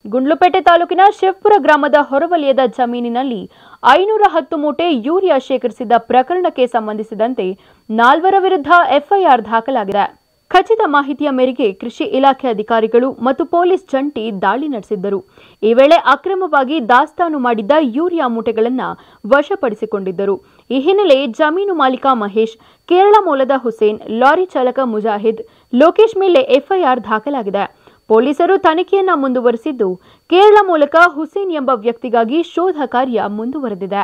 ಗುಂಡ್ಲುಪೇಟೆ ತಾಲೂಕಿನ ಶಿವಪುರ ಗ್ರಾಮದ ಹೊರವಲಯದ ಜಮೀನಿನಲ್ಲಿ ಐನೂರ ಹತ್ತು ಮೂಟೆ ಯೂರಿಯಾ ಶೇಖರಿಸಿದ ಪ್ರಕರಣಕ್ಕೆ ಸಂಬಂಧಿಸಿದಂತೆ ನಾಲ್ವರ ವಿರುದ್ಧ ಎಫ್ಐಆರ್ ದಾಖಲಾಗಿದೆ ಖಚಿತ ಮಾಹಿತಿಯ ಮೇರೆಗೆ ಕೃಷಿ ಇಲಾಖೆ ಅಧಿಕಾರಿಗಳು ಮತ್ತು ಪೊಲೀಸ್ ಜಂಟಿ ದಾಳಿ ನಡೆಸಿದ್ದರು ಈ ವೇಳೆ ಅಕ್ರಮವಾಗಿ ದಾಸ್ತಾನು ಮಾಡಿದ್ದ ಯೂರಿಯಾ ಮೂಟೆಗಳನ್ನು ವಶಪಡಿಸಿಕೊಂಡಿದ್ದರು ಈ ಹಿನ್ನೆಲೆ ಜಮೀನು ಮಾಲೀಕ ಮಹೇಶ್ ಕೇರಳ ಮೂಲದ ಹುಸೇನ್ ಲಾರಿ ಚಾಲಕ ಮುಜಾಹಿದ್ ಲೋಕೇಶ್ ಮೇಲೆ ಎಫ್ಐಆರ್ ದಾಖಲಾಗಿದೆ ಪೊಲೀಸರು ತನಿಖೆಯನ್ನ ಮುಂದುವರೆಸಿದ್ದು ಕೇರಳ ಮೂಲಕ ಹುಸೇನ್ ಎಂಬ ವ್ಯಕ್ತಿಗಾಗಿ ಶೋಧ ಕಾರ್ಯ ಮುಂದುವರೆದಿದೆ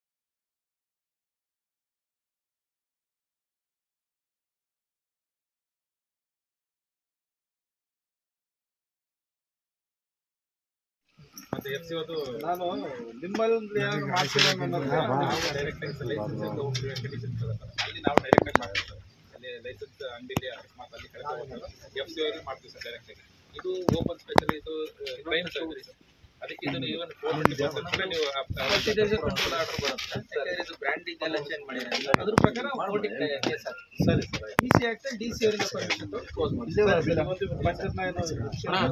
ಮತ್ತೆ ಎಫ್ ಸಿ ಅದು ನಾನು ನಿಮ್ಮಲ್ಲಿ ಏನಾದ್ರು ಮಾಡ್ತೀರಾ ಅನ್ನೋದು ಡೈರೆಕ್ಟ್ ಆಗಿ ಲೈಸೆನ್ಸ್ ಕಂಡೀಷನ್ ಅಲ್ಲಿ ನಾವು ಡೈರೆಕ್ಟ್ ಆಗಿ ಮಾಡ್ತೀವಿ ಸರ್ ಅಲ್ಲಿ ಲೈಸೆನ್ಸ್ ಅಂಗಡಿಲಿ ಅಕಸ್ಮಾತ್ ಅಲ್ಲಿ ಕಳೆದ ಹೋದಾಗ ಎಫ್ ಸಿ ಅವರಿಗೆ ಮಾಡ್ತೀವಿ ಸರ್ ಡೈರೆಕ್ಟ್ ಆಗಿ ಇದು ಓಪನ್ ಸ್ಪೆಷಲ್ ಇದು ಕ್ರೈಮ್ ಸರ್ಜರಿ ಸರ್ ಅದಕ್ಕೆ ಇದನ್ನು ಈವನ್ ನೀವು ಕಂಟ್ರೋಲ್ ಆರ್ಡರ್ ಬರುತ್ತೆ ಇದು ಬ್ರ್ಯಾಂಡಿಂಗ್ ಎಲ್ಲ ಚೇಂಜ್ ಮಾಡಿದ್ರೆ ಅದ್ರ ಪ್ರಕಾರ ಕೋರ್ಟಿಗೆ ಕೇಸ್ ಆಗ್ತದೆ ಸರಿ ಸರ್ ಡಿ ಸಿ ಆಗ್ತದೆ ಡಿ ಸಿ ಅವರಿಂದ ಪರ್ಮಿಷನ್ ಕ್ಲೋಸ್ ಮಾಡಿ ಒಂದು ಪಂಚಾಯತ್ನ ಏನೋ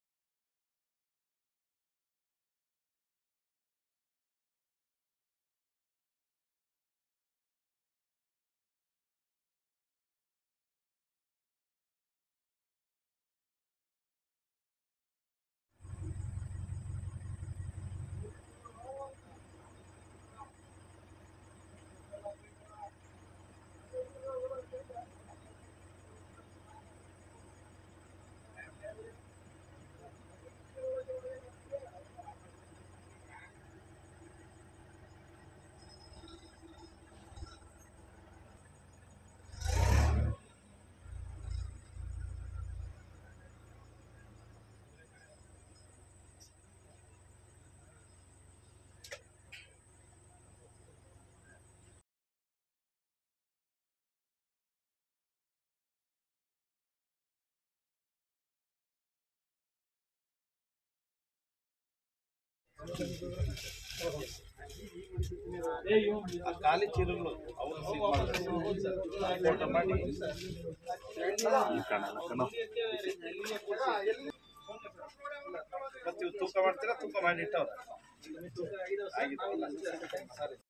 ಆ ಖಾಲಿ ಚೀಲಗಳು ಅವರು ಸೀಲ್ ಮಾಡ್ತಾರೆ ಫೋಟೋ ಮಾಡಿ ಮತ್ತೆ ಇವು ತೂಕ ಮಾಡ್ತೀರಾ ತೂಕ ಮಾಡಿ ಇಟ್ಟವ್ರ ಆಗಿದೆ ಸರಿ